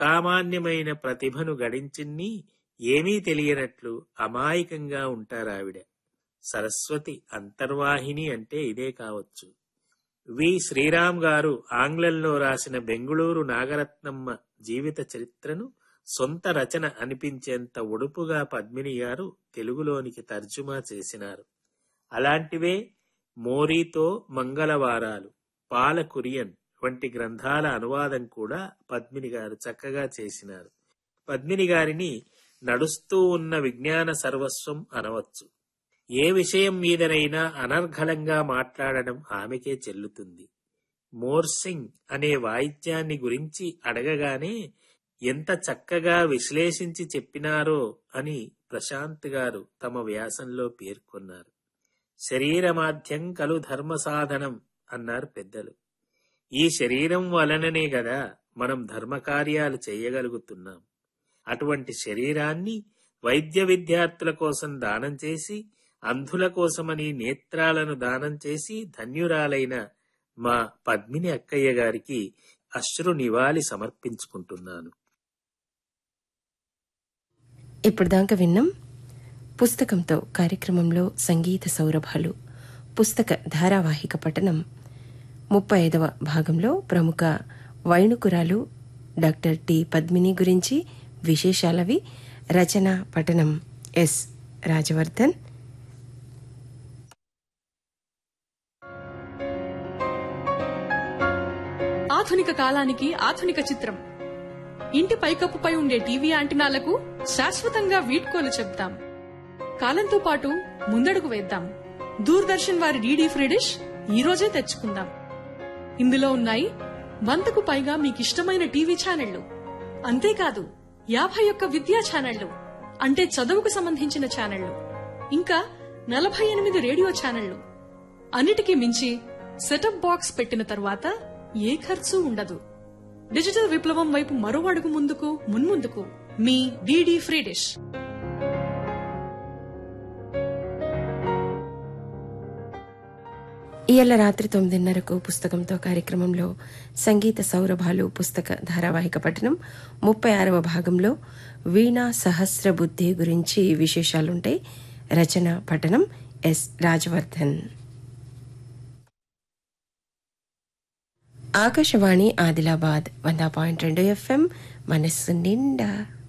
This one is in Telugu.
సామాన్యమైన ప్రతిభను గడించిన్ని ఏమీ తెలియనట్లు అమాయకంగా ఉంటారావిడ సరస్వతి అంతర్వాహిని అంటే ఇదే కావచ్చు వి శ్రీరామ్ గారు ఆంగ్లంలో రాసిన బెంగుళూరు నాగరత్నమ్మ జీవిత చరిత్రను సొంత రచన అనిపించేంత ఒడుపుగా పద్మిని గారు తెలుగులోనికి తర్జుమా చేసినారు అలాంటివే మోరీతో మంగళవారాలు పాల కురియన్ వంటి గ్రంథాల అనువాదం కూడా పద్మిని గారు చక్కగా చేసినారు పద్మిని గారిని నడుస్తూ ఉన్న విజ్ఞాన సర్వస్వం అనవచ్చు ఏ విషయం మీదనైనా అనర్ఘలంగా మాట్లాడడం ఆమెకే చెల్లుతుంది మోర్సింగ్ అనే వాయిద్యాన్ని గురించి అడగగానే ఎంత చక్కగా విశ్లేషించి చెప్పినారో అని ప్రశాంత్ గారు తమ వ్యాసంలో పేర్కొన్నారు శరీరమాధ్యం కలు ధర్మ సాధనం అన్నారు పెద్దలు ఈ శరీరం వలననే గదా మనం ధర్మకార్యాలు చేయగలుగుతున్నాం అటువంటి శరీరాన్ని వైద్య విద్యార్థుల కోసం దానం చేసి అంధుల కోసమని నేత్రాలను దానం చేసి ధన్యురాలైన మా పద్మిని అక్కయ్య గారికి అశ్రు నివాళి సమర్పించుకుంటున్నాను ఇప్పటిదాకా విన్నాం పుస్తకంతో కార్యక్రమంలో సంగీత సౌరభాలు పుస్తక ధారావాహిక పఠనం ముప్పై ఐదవ భాగంలో ప్రముఖ వైణుకురాలు డాక్టర్ టి పద్మిని గురించి విశేషాలవి రచన పఠనం ఎస్ రాజవర్ధన్ ఆధునిక కాలానికి ఆధునిక చిత్రం ఇంటి పైకప్పుపై ఉండే టీవీ యాంటినాలకు శాశ్వతంగా వీడ్కోలు చెప్తాం కాలంతో పాటు ముందడుగు వేద్దాం దూరదర్శన్ వారి డీడీ ఫ్రీ డిష్ ఈ రోజే తెచ్చుకుందాం ఇందులో ఉన్నాయి వందకు పైగా మీకిష్టమైన టీవీ ఛానళ్లు అంతేకాదు యాభై ఒక్క విద్యా ఛానళ్లు అంటే చదువుకు సంబంధించిన ఛానళ్లు ఇంకా నలభై ఎనిమిది రేడియో ఛానళ్లు అన్నిటికీ మించి సెటప్ బాక్స్ పెట్టిన తరువాత ఏ ఖర్చు ఉండదు డిజిటల్ విప్లవం వైపు మరో అడుగు ముందుకు మున్ముందుకు మీ డీడీ ఫ్రీ డిష్ ఇయ్యాల రాత్రి తొమ్మిదిన్నరకు పుస్తకంతో కార్యక్రమంలో సంగీత సౌరభాలు పుస్తక ధారావాహిక పఠనం ముప్పై ఆరవ భాగంలో వీణా సహస్ర బుద్ధి గురించి విశేషాలుంటాయి రచన పఠనం ఎస్ రాజవర్ధన్ ఆకాశవాణి ఆదిలాబాద్ వంద పాయింట్ రెండు ఎఫ్ఎం మనస్సు నిండా